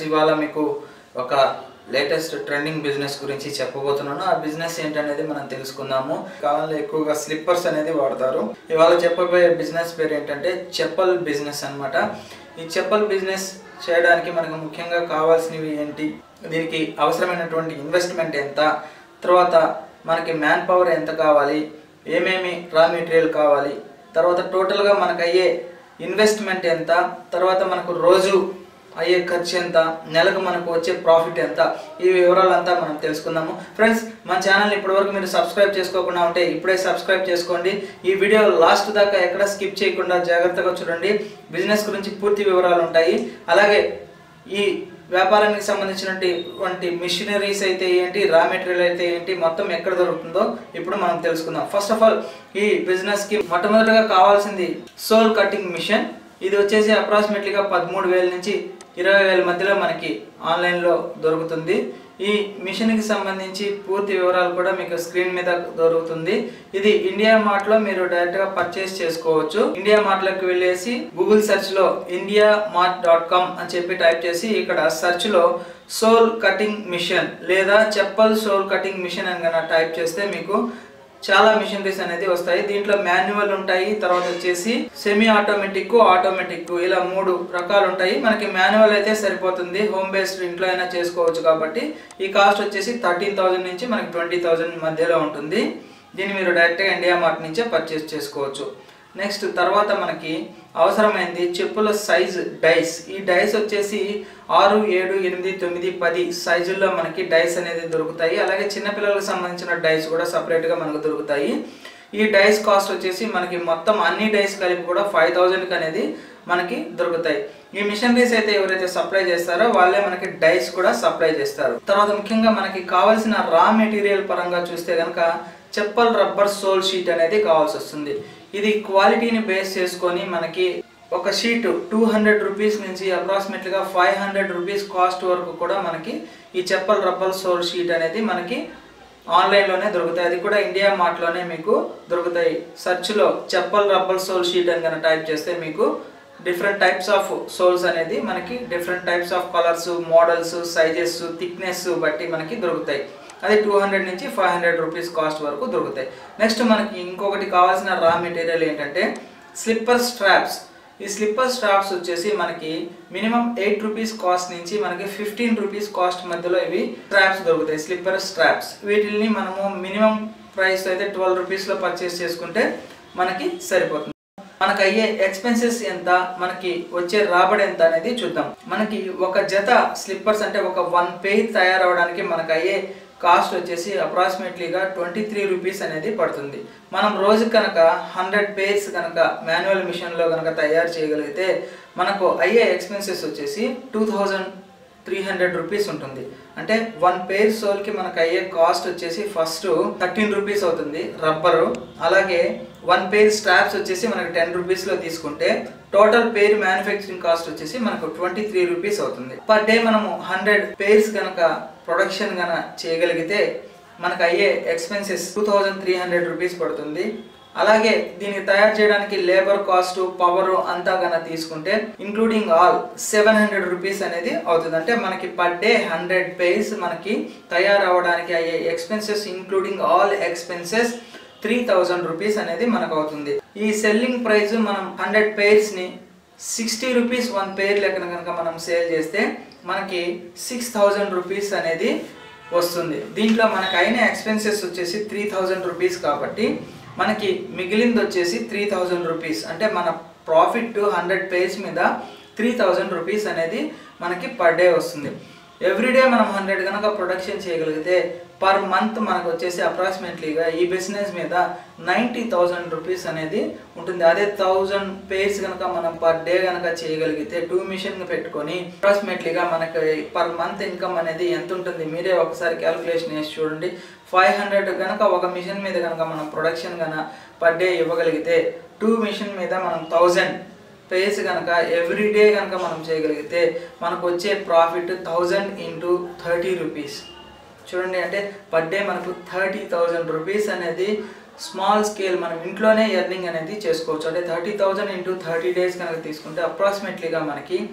ఇవాళ మీకు ఒక లేటెస్ట్ ట్రెండింగ్ బిజినెస్ గురించి చెప్పబోతున్నాను ఆ బిజినెస్ ఏంటనేది మనం తెలుసుకుందాము కాలంలో ఎక్కువగా స్లిప్పర్స్ అనేది వాడతారు ఇవాళ చెప్పబోయే బిజినెస్ పేరు ఏంటంటే చెప్పల్ బిజినెస్ అన్నమాట ఈ చెప్పల్ బిజినెస్ చేయడానికి మనకు ముఖ్యంగా కావాల్సినవి ఏంటి దీనికి అవసరమైనటువంటి ఇన్వెస్ట్మెంట్ ఎంత తర్వాత మనకి మ్యాన్ పవర్ ఎంత కావాలి ఏమేమి రా మెటీరియల్ కావాలి తర్వాత టోటల్గా మనకు అయ్యే ఇన్వెస్ట్మెంట్ ఎంత తర్వాత మనకు రోజు అయ్యే ఖర్చు ఎంత నెలకు మనకు వచ్చే ప్రాఫిట్ ఎంత ఈ వివరాలంతా మనం తెలుసుకుందాము ఫ్రెండ్స్ మన ఛానల్ ఇప్పటివరకు మీరు సబ్స్క్రైబ్ చేసుకోకుండా ఉంటే ఇప్పుడే సబ్స్క్రైబ్ చేసుకోండి ఈ వీడియో లాస్ట్ దాకా ఎక్కడ స్కిప్ చేయకుండా జాగ్రత్తగా చూడండి బిజినెస్ గురించి పూర్తి వివరాలు ఉంటాయి అలాగే ఈ వ్యాపారానికి సంబంధించినటువంటి మిషనరీస్ అయితే ఏంటి రా మెటీరియల్ అయితే ఏంటి మొత్తం ఎక్కడ దొరుకుతుందో ఇప్పుడు మనం తెలుసుకుందాం ఫస్ట్ ఆఫ్ ఆల్ ఈ బిజినెస్ కి మొట్టమొదటిగా కావాల్సింది సోల్ కటింగ్ మిషన్ ఇది వచ్చేసి అప్రాక్సిమేట్లీగా పదమూడు వేల నుంచి ఇరవై వేల మధ్యలో మనకి ఆన్లైన్లో దొరుకుతుంది ఈ మిషన్కి సంబంధించి పూర్తి వివరాలు కూడా మీకు స్క్రీన్ మీద దొరుకుతుంది ఇది ఇండియా మార్ట్ లో మీరు డైరెక్ట్ గా పర్చేస్ చేసుకోవచ్చు ఇండియా మార్ట్ లోకి వెళ్ళేసి గూగుల్ సెర్చ్ లో ఇండియా మార్ట్ డాట్ కామ్ అని చెప్పి టైప్ చేసి ఇక్కడ సెర్చ్ లో సోల్ కటింగ్ మిషన్ లేదా చెప్పల్ సోల్ కటింగ్ మిషన్ అని కనుక టైప్ చేస్తే మీకు చాలా మిషనరీస్ అనేది వస్తాయి దీంట్లో మాన్యువల్ ఉంటాయి తర్వాత వచ్చేసి సెమీ ఆటోమేటిక్ ఆటోమేటిక్ ఇలా మూడు రకాలు ఉంటాయి మనకి మాన్యువల్ అయితే సరిపోతుంది హోమ్ బేస్డ్ ఇంట్లో అయినా చేసుకోవచ్చు కాబట్టి ఈ కాస్ట్ వచ్చేసి థర్టీన్ థౌజండ్ నుంచి మనకి ట్వంటీ థౌజండ్ మధ్యలో ఉంటుంది దీన్ని మీరు డైరెక్ట్గా ఇండియా మార్ట్ నుంచే పర్చేస్ చేసుకోవచ్చు నెక్స్ట్ తర్వాత మనకి అవసరమైంది చెప్పుల సైజ్ డైస్ ఈ డైస్ వచ్చేసి ఆరు ఏడు ఎనిమిది తొమ్మిది పది సైజుల్లో మనకి డైస్ అనేది దొరుకుతాయి అలాగే చిన్నపిల్లలకు సంబంధించిన డైస్ కూడా సపరేట్గా మనకు దొరుకుతాయి ఈ డైస్ కాస్ట్ వచ్చేసి మనకి మొత్తం అన్ని డైస్ కలిపి కూడా ఫైవ్ థౌజండ్కి అనేది మనకి దొరుకుతాయి ఈ మిషనరీస్ అయితే ఎవరైతే సప్లై చేస్తారో వాళ్ళే మనకి డైస్ కూడా సప్లై చేస్తారు తర్వాత ముఖ్యంగా మనకి కావాల్సిన రా మెటీరియల్ పరంగా చూస్తే కనుక చెప్పల్ రబ్బర్ సోల్ షీట్ అనేది కావాల్సి వస్తుంది ఇది క్వాలిటీని బేస్ చేసుకొని మనకి ఒక షీట్ టూ హండ్రెడ్ రూపీస్ నుంచి అప్రాక్సిమేట్లీగా ఫైవ్ హండ్రెడ్ రూపీస్ కాస్ట్ వరకు కూడా మనకి ఈ చెప్పల్ రబ్బర్ సోల్ షీట్ అనేది మనకి ఆన్లైన్లోనే దొరుకుతాయి అది కూడా ఇండియా మార్ట్లోనే మీకు దొరుకుతాయి సెర్చ్లో చెప్పల్ రబ్బర్ సోల్ షీట్ అని కనుక టైప్ చేస్తే మీకు డిఫరెంట్ టైప్స్ ఆఫ్ సోల్స్ అనేది మనకి different types of colours models sizes thickness బట్టి మనకి దొరుకుతాయి అది టూ హండ్రెడ్ నుంచి ఫైవ్ హండ్రెడ్ రూపీస్ కాస్ట్ వరకు దొరుకుతాయి నెక్స్ట్ మనకి ఇంకొకటి కావాల్సిన రా మెటీరియల్ ఏంటంటే స్లిప్పర్ స్ట్రాప్స్ ఈ స్లిప్పర్ స్ట్రాప్స్ వచ్చేసి మనకి మినిమం ఎయిట్ రూపీస్ కాస్ట్ నుంచి మనకి ఫిఫ్టీన్ రూపీస్ కాస్ట్ మధ్యలో ఇవి స్ట్రాప్స్ దొరుకుతాయి స్లిప్పర్ స్ట్రాప్స్ వీటిని మనము మినిమం ప్రైస్ అయితే ట్వెల్వ్ రూపీస్లో పర్చేస్ చేసుకుంటే మనకి సరిపోతుంది మనకు అయ్యే ఎక్స్పెన్సెస్ ఎంత మనకి వచ్చే రాబడి ఎంత అనేది చూద్దాం మనకి ఒక జత స్లిప్పర్స్ అంటే ఒక వన్ పేజ్ తయారవడానికి మనకు అయ్యే కాస్ట్ వచ్చేసి అప్రాక్సిమేట్లీగా ట్వంటీ త్రీ రూపీస్ అనేది పడుతుంది మనం రోజు కనుక హండ్రెడ్ పేర్స్ కనుక మాన్యువల్ మిషన్లో కనుక తయారు చేయగలిగితే మనకు అయ్యే ఎక్స్పెన్సెస్ వచ్చేసి two thousand three hundred rupees ఉంటుంది అంటే వన్ పేర్ సోల్కి మనకు అయ్యే కాస్ట్ వచ్చేసి ఫస్ట్ థర్టీన్ రూపీస్ అవుతుంది రబ్బరు అలాగే వన్ పేర్ స్ట్రాప్స్ వచ్చేసి మనకు టెన్ రూపీస్లో తీసుకుంటే టోటల్ పేర్ మ్యానుఫ్యాక్చరింగ్ కాస్ట్ వచ్చేసి మనకు ట్వంటీ త్రీ రూపీస్ అవుతుంది పర్ డే మనము హండ్రెడ్ పేర్స్ కనుక ప్రొడక్షన్ కనుక చేయగలిగితే మనకు అయ్యే expenses two thousand three hundred rupees పడుతుంది అలాగే దీన్ని తయారు చేయడానికి లేబర్ కాస్ట్ పవర్ అంతా కనుక తీసుకుంటే including all seven hundred rupees అనేది అవుతుంది అంటే మనకి పర్ డే హండ్రెడ్ పేస్ మనకి తయారవడానికి అయ్యే expenses including all expenses three thousand rupees అనేది మనకు అవుతుంది ఈ సెల్లింగ్ ప్రైస్ మనం హండ్రెడ్ పేర్స్ని సిక్స్టీ రూపీస్ వన్ పేర్ లెక్కన కనుక మనం సేల్ చేస్తే మనకి సిక్స్ థౌజండ్ రూపీస్ అనేది వస్తుంది దీంట్లో మనకు అయిన ఎక్స్పెన్సెస్ వచ్చేసి త్రీ థౌజండ్ రూపీస్ కాబట్టి మనకి మిగిలింది వచ్చేసి త్రీ థౌజండ్ రూపీస్ అంటే మన ప్రాఫిట్ హండ్రెడ్ పేజ్ మీద త్రీ థౌజండ్ రూపీస్ అనేది మనకి పర్ డే వస్తుంది ఎవ్రీడే మనం హండ్రెడ్ కనుక ప్రొడక్షన్ చేయగలిగితే పర్ మంత్ మనకు వచ్చేసి అప్రాక్సిమేట్లీగా ఈ బిజినెస్ మీద నైంటీ థౌజండ్ రూపీస్ అనేది ఉంటుంది అదే థౌజండ్ పేర్స్ కనుక మనం పర్ డే కనుక చేయగలిగితే టూ మిషన్ పెట్టుకొని అప్రాక్సిమేట్లీగా మనకి పర్ మంత్ ఇన్కమ్ అనేది ఎంత ఉంటుంది మీరే ఒకసారి క్యాలిక్యులేషన్ వేసి చూడండి ఫైవ్ హండ్రెడ్ కనుక ఒక మిషన్ మీద కనుక మనం ప్రొడక్షన్ కనుక పర్ డే ఇవ్వగలిగితే టూ మిషన్ మీద మనం థౌజండ్ పేస్ కనుక ఎవ్రీ డే కనుక మనం చేయగలిగితే మనకు వచ్చే profit thousand into thirty rupees చూడండి అంటే పర్ డే మనకు థర్టీ థౌజండ్ రూపీస్ అనేది స్మాల్ స్కేల్ మనం ఇంట్లోనే ఎర్నింగ్ అనేది చేసుకోవచ్చు అంటే thirty thousand into thirty days కనుక తీసుకుంటే అప్రాక్సిమేట్లీగా మనకి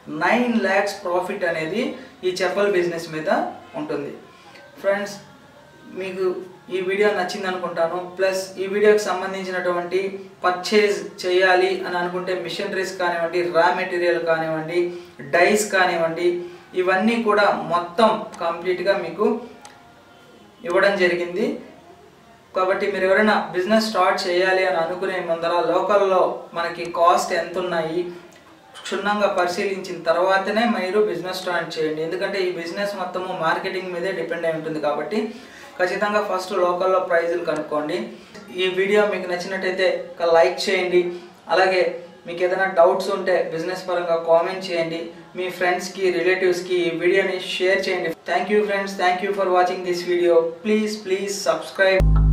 నైన్ ల్యాక్స్ ప్రాఫిట్ అనేది ఈ చెప్పల బిజినెస్ మీద ఉంటుంది ఫ్రెండ్స్ మీకు ఈ వీడియో నచ్చింది అనుకుంటాను ప్లస్ ఈ వీడియోకి సంబంధించినటువంటి పర్చేజ్ చేయాలి అని అనుకుంటే మిషనరీస్ కానివ్వండి రా మెటీరియల్ కానివ్వండి డైస్ కానివ్వండి ఇవన్నీ కూడా మొత్తం కంప్లీట్గా మీకు ఇవ్వడం జరిగింది కాబట్టి మీరు ఎవరైనా బిజినెస్ స్టార్ట్ చేయాలి అని అనుకునే ముందర లోకల్లో మనకి కాస్ట్ ఎంత ఉన్నాయి క్షుణ్ణంగా పరిశీలించిన తర్వాతనే మీరు బిజినెస్ స్టార్ట్ చేయండి ఎందుకంటే ఈ బిజినెస్ మొత్తము మార్కెటింగ్ మీదే డిపెండ్ అయి ఉంటుంది కాబట్టి ఖచ్చితంగా ఫస్ట్ లోకల్లో ప్రైజులు కనుక్కోండి ఈ వీడియో మీకు నచ్చినట్టయితే ఒక లైక్ చేయండి అలాగే మీకు ఏదైనా డౌట్స్ ఉంటే బిజినెస్ పరంగా కామెంట్ చేయండి మీ ఫ్రెండ్స్కి రిలేటివ్స్కి ఈ వీడియోని షేర్ చేయండి thank you friends thank you for watching this video please please subscribe